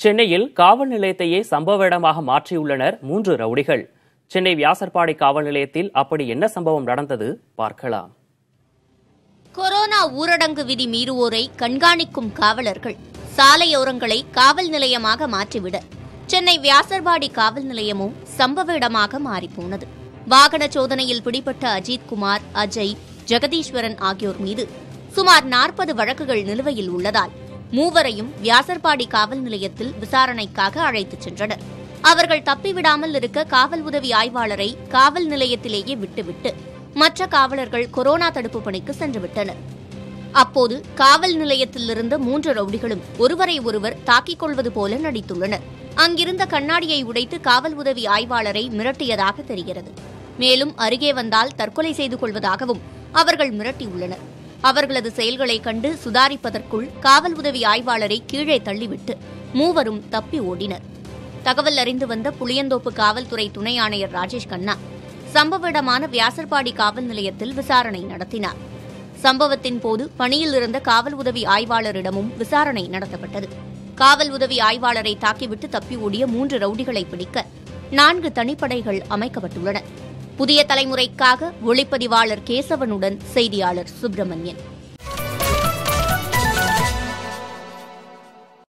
சென்னையில் காவல் நிலையத்தையே சம்பவ இடமாக மாற்றியுள்ளனர் மூன்று ரவுடிகள் சென்னை வியாசர்பாடி காவல் நிலையத்தில் அப்படி என்ன சம்பவம் நடந்தது பார்க்கலாம் கொரோனா ஊரடங்கு விதி மீறுவோரை கண்காணிக்கும் காவலர்கள் சாலையோரங்களை காவல் நிலையமாக மாற்றிவிட சென்னை வியாசர்பாடி காவல் நிலையமும் சம்பவ இடமாக மாறிப்போனது வாகன சோதனையில் பிடிபட்ட அஜித் குமார் அஜய் ஜெகதீஸ்வரன் ஆகியோர் மீது சுமார் நாற்பது வழக்குகள் நிலுவையில் உள்ளதால் மூவரையும் வியாசர்பாடி காவல் நிலையத்தில் விசாரணைக்காக அழைத்துச் சென்றனர் அவர்கள் தப்பிவிடாமல் இருக்க காவல் உதவி ஆய்வாளரை காவல் நிலையத்திலேயே விட்டுவிட்டு மற்ற காவலர்கள் கொரோனா தடுப்பு பணிக்கு சென்றுவிட்டனர் அப்போது காவல் நிலையத்தில் இருந்த மூன்று ரவுடிகளும் ஒருவரை ஒருவர் தாக்கிக் கொள்வது போல நடித்துள்ளனர் அங்கிருந்த கண்ணாடியை உடைத்து காவல் உதவி ஆய்வாளரை மிரட்டியதாக தெரிகிறது மேலும் அருகே வந்தால் தற்கொலை செய்து கொள்வதாகவும் அவர்கள் மிரட்டியுள்ளனர் அவர்களது செயல்களை கண்டு சுதாரிப்பதற்குள் காவல் உதவி ஆய்வாளரை கீழே தள்ளிவிட்டு மூவரும் தப்பி ஓடினர் தகவல் அறிந்து வந்த புளியந்தோப்பு காவல்துறை துணை ஆணையர் ராஜேஷ் கண்ணா சம்பவ இடமான வியாசர்பாடி காவல் நிலையத்தில் விசாரணை நடத்தினார் சம்பவத்தின் போது பணியில் இருந்த காவல் உதவி ஆய்வாளரிடமும் விசாரணை நடத்தப்பட்டது காவல் உதவி ஆய்வாளரை தாக்கிவிட்டு தப்பி ஓடிய மூன்று ரவுடிகளை பிடிக்க நான்கு தனிப்படைகள் அமைக்கப்பட்டுள்ளன புதிய தலைமுறைக்காக ஒளிப்பதிவாளர் கேசவனுடன் செய்தியாளர் சுப்பிரமணியன்